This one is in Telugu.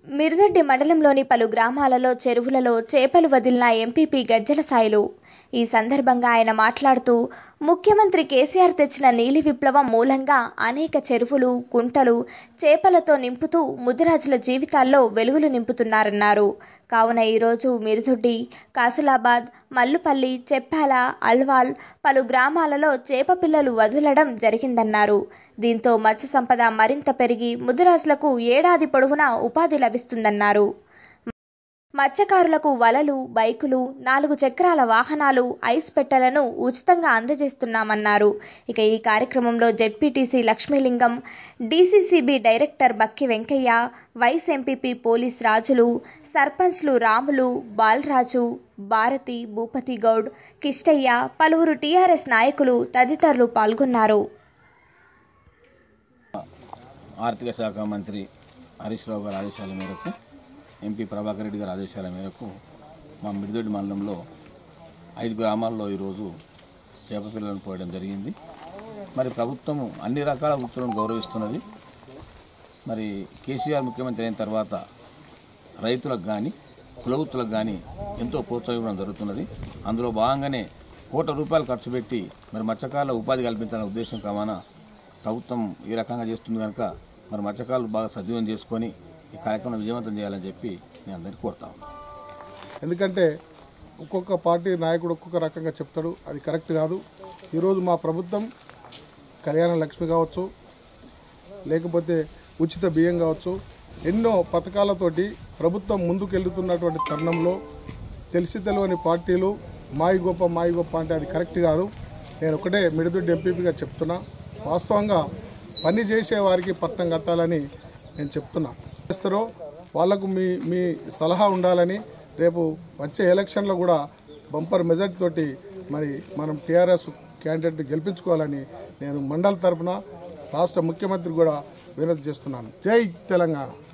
మిరుదొడ్డి మండలంలోని పలు గ్రామాలలో చెరువులలో చేపలు వదిలిన ఎంపీపీ గజ్జల సాయిలు ఈ సందర్భంగా ఆయన మాట్లాడుతూ ముఖ్యమంత్రి కేసీఆర్ తెచ్చిన నీలి విప్లవం మూలంగా అనేక చెరువులు కుంటలు చేపలతో నింపుతూ ముదిరాజుల జీవితాల్లో వెలుగులు నింపుతున్నారన్నారు కావున ఈరోజు మిరుదొడ్డి కాసులాబాద్ మల్లుపల్లి చెప్పాల అల్వాల్ పలు గ్రామాలలో చేప పిల్లలు వదలడం జరిగిందన్నారు దీంతో మత్స్య సంపద మరింత పెరిగి ముదిరాజులకు ఏడాది పొడవునా ఉపాధి లభిస్తుందన్నారు మత్స్యకారులకు వలలు బైకులు నాలుగు చక్రాల వాహనాలు ఐస్ పెట్టెలను ఉచితంగా అందజేస్తున్నామన్నారు ఇక ఈ కార్యక్రమంలో ZPTC Lakshmilingam DCCB director Bakki Venkaiah vice MPP పోలీస్ రాజులు సర్పంచ్లు రాములు బాలరాజు భారతి భూపతి గౌడ్ కిష్టయ్య పలువురు టీఆర్ఎస్ నాయకులు తదితరులు పాల్గొన్నారు ఆర్థిక శాఖ మంత్రి హరీష్ రావు గారి ఆదేశాల మేరకు ఎంపీ ప్రభాకర్ రెడ్డి గారి ఆదేశాల మేరకు మా మిడిదొడ్డి మండలంలో ఐదు గ్రామాల్లో ఈరోజు చేప పిల్లలను పోయడం జరిగింది మరి ప్రభుత్వం అన్ని రకాల వృత్తులను గౌరవిస్తున్నది మరి కేసీఆర్ ముఖ్యమంత్రి అయిన తర్వాత రైతులకు కానీ కులవృత్తులకు కానీ ఎంతో ప్రోత్సహించడం జరుగుతున్నది అందులో భాగంగానే కోట్ల రూపాయలు ఖర్చు పెట్టి మరి మత్స్యకారుల ఉపాధి కల్పించాలనే ఉద్దేశం కావాన ప్రభుత్వం ఈ రకంగా చేస్తుంది కనుక మరి మత్స్యకారులు బాగా సద్వినియోగం చేసుకొని ఈ కార్యక్రమం విజయవంతం చేయాలని చెప్పి నేను అందరికీ కోరుతా ఉన్నాను ఎందుకంటే ఒక్కొక్క పార్టీ నాయకుడు ఒక్కొక్క రకంగా చెప్తాడు అది కరెక్ట్ కాదు ఈరోజు మా ప్రభుత్వం కళ్యాణ లక్ష్మి కావచ్చు లేకపోతే ఉచిత బియ్యం కావచ్చు ఎన్నో పథకాలతోటి ప్రభుత్వం ముందుకెళ్తున్నటువంటి తరుణంలో తెలిసి తెలియని పార్టీలు మాయి గొప్ప మాయి గొప్ప అంటే అది కరెక్ట్ కాదు నేను ఒకటే మిడిదొడ్డి ఎంపీపీగా చెప్తున్నా వాస్తవంగా పని చేసే వారికి పట్టణం కట్టాలని నేను చెప్తున్నా చేస్తారో వాళ్లకు మీ మీ సలహా ఉండాలని రేపు వచ్చే ఎలక్షన్లో కూడా బంపర్ మెజార్టీ తోటి మరి మనం టీఆర్ఎస్ క్యాండిడేట్ గెలిపించుకోవాలని నేను మండల తరపున రాష్ట్ర ముఖ్యమంత్రి కూడా వినతి చేస్తున్నాను జై తెలంగాణ